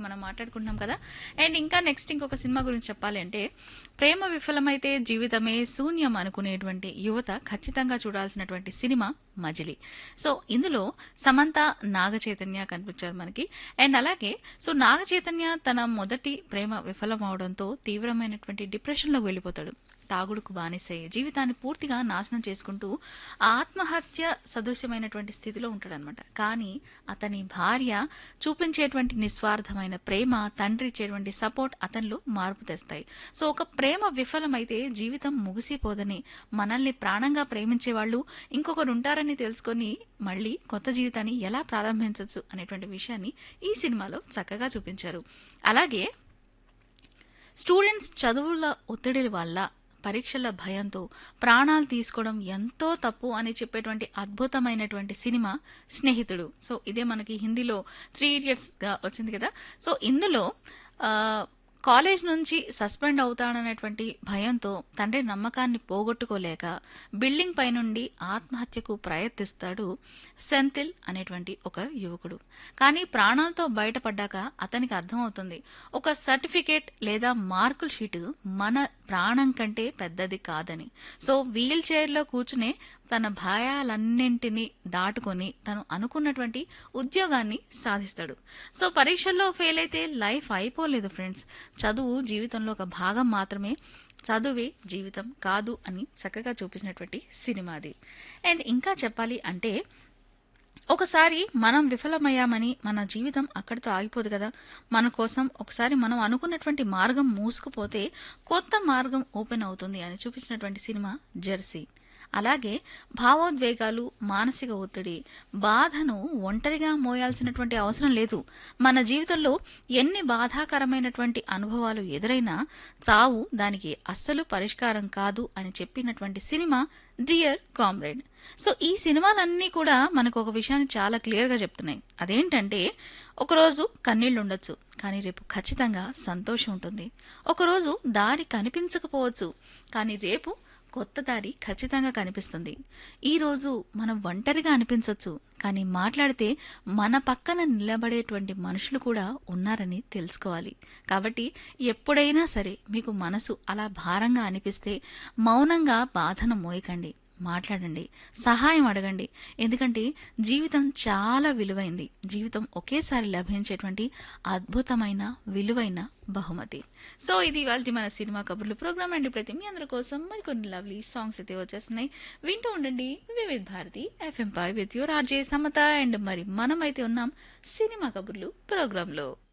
మనం మాట్లాడుకుంటున్నాం కదా అండ్ ఇంకా నెక్స్ట్ ఇంకొక సినిమా గురించి చెప్పాలి అంటే ప్రేమ విఫలమైతే జీవితమే శూన్యం అనుకునేటువంటి యువత ఖచ్చితంగా చూడాల్సినటువంటి సినిమా మజిలీ సో ఇందులో సమంత నాగ చైతన్య కనిపించారు మనకి అండ్ అలాగే సో నాగ చైతన్య తన మొదటి ప్రేమ విఫలం అవడంతో తీవ్రమైనటువంటి డిప్రెషన్లోకి వెళ్ళిపోతాడు తాగుడుకు బానిసై జీవితాన్ని పూర్తిగా నాశనం చేసుకుంటూ ఆత్మహత్య సదృశ్యమైనటువంటి స్థితిలో ఉంటాడనమాట కానీ అతని భార్య చూపించేటువంటి నిస్వార్థమైన ప్రేమ తండ్రి ఇచ్చేటువంటి సపోర్ట్ అతనిలో మార్పు తెస్తాయి సో ఒక ప్రేమ విఫలమైతే జీవితం ముగిసిపోదని మనల్ని ప్రాణంగా ప్రేమించే వాళ్ళు ఇంకొకరు ఉంటారని తెలుసుకొని మళ్ళీ కొత్త జీవితాన్ని ఎలా ప్రారంభించవచ్చు అనేటువంటి విషయాన్ని ఈ సినిమాలో చక్కగా చూపించారు అలాగే స్టూడెంట్స్ చదువుల ఒత్తిడి వల్ల పరీక్షల భయంతో ప్రాణాలు తీసుకోవడం ఎంతో తప్పు అని చెప్పేటువంటి అద్భుతమైనటువంటి సినిమా స్నేహితుడు సో ఇదే మనకి హిందీలో త్రీ ఇడియట్స్గా వచ్చింది కదా సో ఇందులో ఆ, కాలేజ్ నుంచి సస్పెండ్ అవుతాడనేటువంటి భయంతో తండ్రి నమ్మకాన్ని పోగొట్టుకోలేక బిల్డింగ్ పై నుండి ఆత్మహత్యకు ప్రయత్నిస్తాడు సెంథిల్ అనేటువంటి ఒక యువకుడు కానీ ప్రాణాలతో బయటపడ్డాక అతనికి అర్థమవుతుంది ఒక సర్టిఫికేట్ లేదా మార్కుల షీటు మన ప్రాణం కంటే పెద్దది కాదని సో వీల్ చైర్లో కూర్చునే తన భయాలన్నింటినీ దాటుకొని తను అనుకున్నటువంటి ఉద్యోగాన్ని సాధిస్తాడు సో పరీక్షల్లో ఫెయిల్ అయితే లైఫ్ అయిపోలేదు ఫ్రెండ్స్ చదువు జీవితంలో ఒక భాగం మాత్రమే చదువే జీవితం కాదు అని చక్కగా చూపించినటువంటి సినిమా అది అండ్ ఇంకా చెప్పాలి అంటే ఒకసారి మనం విఫలమయ్యామని మన జీవితం అక్కడితో ఆగిపోదు కదా మన కోసం ఒకసారి మనం అనుకున్నటువంటి మార్గం మూసుకుపోతే కొత్త మార్గం ఓపెన్ అవుతుంది అని చూపించినటువంటి సినిమా జెర్సీ అలాగే భావోద్వేగాలు మానసిక ఒత్తిడి బాధను ఒంటరిగా మోయాల్సినటువంటి అవసరం లేదు మన జీవితంలో ఎన్ని బాధాకరమైనటువంటి అనుభవాలు ఎదురైనా చావు దానికి అస్సలు పరిష్కారం కాదు అని చెప్పినటువంటి సినిమా డియర్ కామ్రేడ్ సో ఈ సినిమాలన్నీ కూడా మనకు ఒక విషయాన్ని చాలా క్లియర్గా చెప్తున్నాయి అదేంటంటే ఒకరోజు కన్నీళ్ళు ఉండొచ్చు కానీ రేపు ఖచ్చితంగా సంతోషం ఉంటుంది ఒకరోజు దారి కనిపించకపోవచ్చు కానీ రేపు కొత్త దారి ఖచ్చితంగా కనిపిస్తుంది ఈ రోజు మనం ఒంటరిగా అనిపించవచ్చు కానీ మాట్లాడితే మన పక్కన నిలబడేటువంటి మనుషులు కూడా ఉన్నారని తెలుసుకోవాలి కాబట్టి ఎప్పుడైనా సరే మీకు మనసు అలా భారంగా అనిపిస్తే మౌనంగా బాధను మోయకండి మాట్లాడండి సహాయం అడగండి ఎందుకంటే జీవితం చాలా విలువైంది జీవితం ఒకేసారి లభించేటువంటి అద్భుతమైన విలువైన బహుమతి సో ఇది ఇవాళ మన సినిమా కబుర్లు ప్రోగ్రామ్ అండి ప్రతి మీ అందరి కోసం మరికొన్ని లవ్లీ సాంగ్స్ అయితే వచ్చేస్తున్నాయి వింటూ ఉండండి వివిధ్ భారతి ఎఫ్ఎం పై with your RJ Samata and మరి మనం అయితే ఉన్నాం సినిమా కబుర్లు ప్రోగ్రాంలో